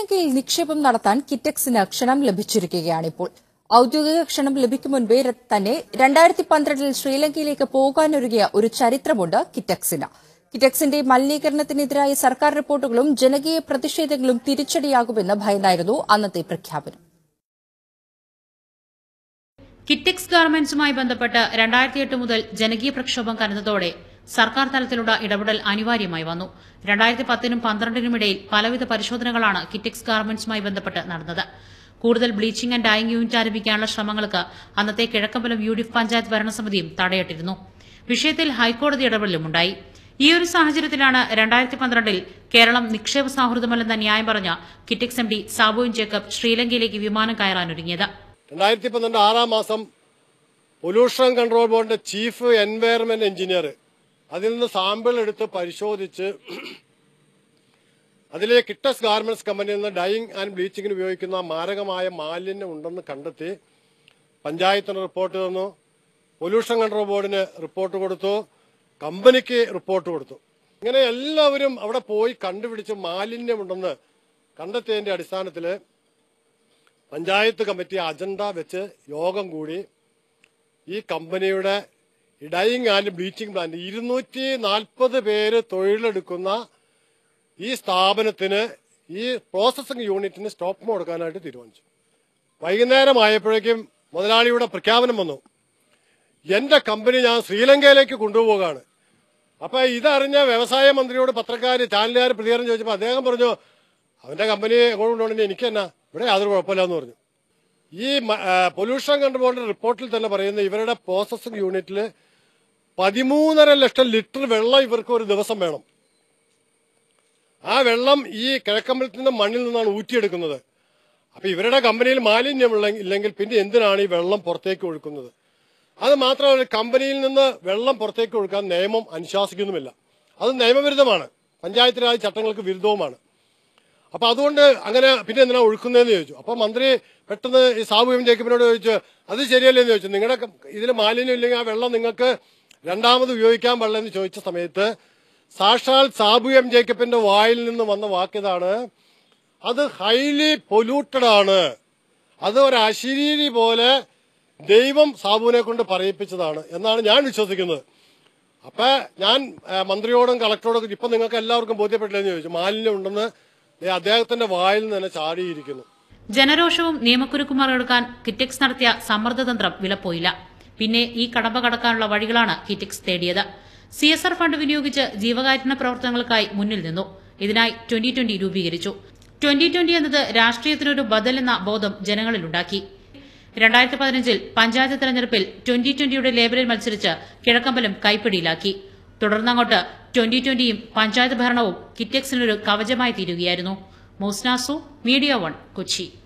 ശ്രീലങ്കയിൽ നിക്ഷേപം നടത്താൻ കിറ്റക്സിന് ക്ഷണം ലഭിച്ചിരിക്കുകയാണിപ്പോൾ ഔദ്യോഗിക ക്ഷണം ലഭിക്കും മുൻപേ ര- തന്നെ രണ്ടായിരത്തി പന്ത്രണ്ടിൽ ശ്രീലങ്കയിലേക്ക് പോകാനൊരുങ്ങിയ ഒരു ചരിത്രമുണ്ട് കിറ്റക്സിന് കിറ്റക്സിന്റെ മലിനീകരണത്തിനെതിരായ സർക്കാർ റിപ്പോർട്ടുകളും ജനകീയ പ്രതിഷേധങ്ങളും തിരിച്ചടിയാകുമെന്ന് ഭയന്നായിരുന്നു അന്നത്തെ പ്രഖ്യാപനം കിറ്റെക്സ് ഗാർമെന്റ്സുമായി ബന്ധപ്പെട്ട് രണ്ടായിരത്തി എട്ട് മുതൽ ജനകീയ പ്രക്ഷോഭം കനത്തതോടെ സർക്കാർ തലത്തിലുള്ള ഇടപെടൽ അനിവാര്യമായി വന്നു രണ്ടായിരത്തി പത്തിനും പന്ത്രണ്ടിനുമിടയിൽ പലവിധ പരിശോധനകളാണ് കിറ്റെക്സ് ഗാർമെന്റ്സുമായി ബന്ധപ്പെട്ട് നടന്നത് കൂടുതൽ ബ്ലീച്ചിംഗ് ആൻഡ് ഡൈയിങ് യൂണിറ്റ് ആരംഭിക്കാനുള്ള ശ്രമങ്ങൾക്ക് അന്നത്തെ Kizhakkambalam U D F panchayat ഭരണസമിതിയും തടയിട്ടിരുന്നു വിഷയത്തിൽ ഹൈക്കോടതി ഇടപെടലുമുണ്ടായി ഈ ഒരു സാഹചര്യത്തിലാണ് രണ്ടായിരത്തി പന്ത്രണ്ടിൽ കേരളം നിക്ഷേപ സൌഹൃദമല്ലെന്ന ന്യായം പറഞ്ഞ കിറ്റെക്സ് എം ഡി സാബുവിൻ ജേക്കബ് ശ്രീലങ്കയിലേക്ക് വിമാനം കയറാനൊരുങ്ങിയത് രണ്ടായിരത്തി പന്ത്രണ്ട് ആറാം മാസം പൊല്യൂഷൻ കൺട്രോൾ ബോർഡിന്റെ ചീഫ് എൻവയറമെന്റ് എഞ്ചിനീയർ അതിൽ നിന്ന് സാമ്പിൾ എടുത്ത് പരിശോധിച്ച് അതിലെ കിട്ടസ് ഗാർമെന്റ്സ് കമ്പനിയിൽ നിന്ന് ഡൈയിങ് ആൻഡ് ബ്ലീച്ചിങ്ങിന് ഉപയോഗിക്കുന്ന മാരകമായ മാലിന്യം ഉണ്ടെന്ന് കണ്ടെത്തി പഞ്ചായത്തിന് റിപ്പോർട്ട് തന്നു പൊല്യൂഷൻ കൺട്രോൾ ബോർഡിന് റിപ്പോർട്ട് കൊടുത്തു കമ്പനിക്ക് റിപ്പോർട്ട് കൊടുത്തു ഇങ്ങനെ എല്ലാവരും അവിടെ പോയി കണ്ടുപിടിച്ച് മാലിന്യമുണ്ടെന്ന് കണ്ടെത്തിയതിന്റെ അടിസ്ഥാനത്തിൽ പഞ്ചായത്ത് കമ്മിറ്റി അജണ്ട വെച്ച് യോഗം കൂടി ഈ കമ്പനിയുടെ ഡൈയിങ് ആൻഡ് ബ്ലീച്ചിങ് പ്ലാന്റ് ഇരുന്നൂറ്റി നാൽപ്പത് പേര് തൊഴിലെടുക്കുന്ന ഈ സ്ഥാപനത്തിന് ഈ പ്രോസസ്സിംഗ് യൂണിറ്റിന് സ്റ്റോപ്പ് കൊടുക്കാനായിട്ട് തീരുമാനിച്ചു വൈകുന്നേരം ആയപ്പോഴേക്കും മുതലാളിയുടെ പ്രഖ്യാപനം വന്നു എന്റെ കമ്പനി ഞാൻ ശ്രീലങ്കയിലേക്ക് കൊണ്ടുപോവുകയാണ് അപ്പൊ ഇതറിഞ്ഞ വ്യവസായ മന്ത്രിയോട് പത്രക്കാർ ചാനലുകാർ പ്രതികരണം ചോദിച്ചപ്പോൾ അദ്ദേഹം പറഞ്ഞു അവന്റെ കമ്പനി എങ്ങോട്ട് കൊണ്ടുപോകണമെങ്കിൽ എനിക്ക് തന്നെ ഇവിടെ യാതൊരു കുഴപ്പമില്ലെന്ന് പറഞ്ഞു ഈ പൊല്യൂഷൻ കൺട്രോളിന്റെ റിപ്പോർട്ടിൽ തന്നെ പറയുന്ന ഇവരുടെ പ്രോസസ്സിംഗ് യൂണിറ്റിൽ പതിമൂന്നര ലക്ഷം ലിറ്റർ വെള്ളം ഇവർക്ക് ഒരു ദിവസം വേണം ആ വെള്ളം ഈ കിഴക്കമ്പലത്തിന്റെ മണ്ണിൽ നിന്നാണ് ഊറ്റിയെടുക്കുന്നത് അപ്പൊ ഇവരുടെ കമ്പനിയിൽ മാലിന്യമുള്ള ഇല്ലെങ്കിൽ പിന്നെ എന്തിനാണ് ഈ വെള്ളം പുറത്തേക്ക് ഒഴുക്കുന്നത് അത് മാത്രമല്ല കമ്പനിയിൽ നിന്ന് വെള്ളം പുറത്തേക്ക് ഒഴുക്കാൻ നിയമം അനുശാസിക്കുന്നുമില്ല അത് നിയമവിരുദ്ധമാണ് പഞ്ചായത്ത് രാജ് ചട്ടങ്ങൾക്ക് വിരുദ്ധവുമാണ് അപ്പൊ അതുകൊണ്ട് അങ്ങനെ പിന്നെ എന്തിനാ ഒഴുക്കുന്നതെന്ന് ചോദിച്ചു അപ്പൊ മന്ത്രി പെട്ടെന്ന് ഈ സാബു എം ജേക്കബിനോട് ചോദിച്ചു അത് ശരിയല്ലേ എന്ന് ചോദിച്ചു നിങ്ങളുടെ ഇതിൽ മാലിന്യം ഇല്ലെങ്കിൽ ആ വെള്ളം നിങ്ങൾക്ക് രണ്ടാമത് ഉപയോഗിക്കാൻ പാടില്ല എന്ന് ചോദിച്ച സമയത്ത് സാക്ഷാൽ സാബു എം ജേക്കബിന്റെ വായിൽ നിന്ന് വന്ന വാക്കിതാണ് അത് ഹൈലി പൊല്യൂട്ടഡ് ആണ് അത് ഒരു അശരീരി പോലെ ദൈവം സാബുവിനെ കൊണ്ട് പറയിപ്പിച്ചതാണ് എന്നാണ് ഞാൻ വിശ്വസിക്കുന്നത് അപ്പൊ ഞാൻ ആ, മന്ത്രിയോടും കളക്ടറോടും ഇപ്പൊ നിങ്ങൾക്ക് എല്ലാവർക്കും ബോധ്യപ്പെട്ടില്ലെന്ന് ചോദിച്ചു മാലിന്യം ഉണ്ടെന്ന് ദേ അദ്ദേഹത്തിന്റെ വായിൽ നിന്ന് തന്നെ ചാടിയിരിക്കുന്നു ജനരോഷവും നിയമക്കുരുക്കും മറികടക്കാൻ കിറ്റെക്സ് നടത്തിയ സമ്മർദ്ദതന്ത്രം വിലപ്പോയില്ല പിന്നെ ഈ കടമ്പ കടക്കാനുള്ള വഴികളാണ് കിറ്റെക്സ് തേടിയത് സി എസ് ആർ ഫണ്ട് വിനിയോഗിച്ച് ജീവകാരുണ്യ പ്രവർത്തനങ്ങൾക്കായി മുന്നിൽ നിന്നു ഇതിനായി ട്വന്റി ട്വന്റി രൂപീകരിച്ചു ട്വന്റി ട്വന്റി എന്നത് രാഷ്ട്രീയത്തിനൊരു ബദൽ എന്ന ബോധം ജനങ്ങളിലുണ്ടാക്കി രണ്ടായിരത്തി പതിനഞ്ചിൽ പഞ്ചായത്ത് തെരഞ്ഞെടുപ്പിൽ ട്വന്റി ട്വന്റിയുടെ ലേബലിൽ മത്സരിച്ച് കിഴക്കമ്പലം കൈപ്പിടിയിലാക്കി തുടർന്നങ്ങോട്ട് ട്വന്റി ട്വന്റിയും പഞ്ചായത്ത് ഭരണവും കിറ്റെക്സിനൊരു കവചമായി തീരുകയായിരുന്നു മോസ്നാസു മീഡിയ വൺ കൊച്ചി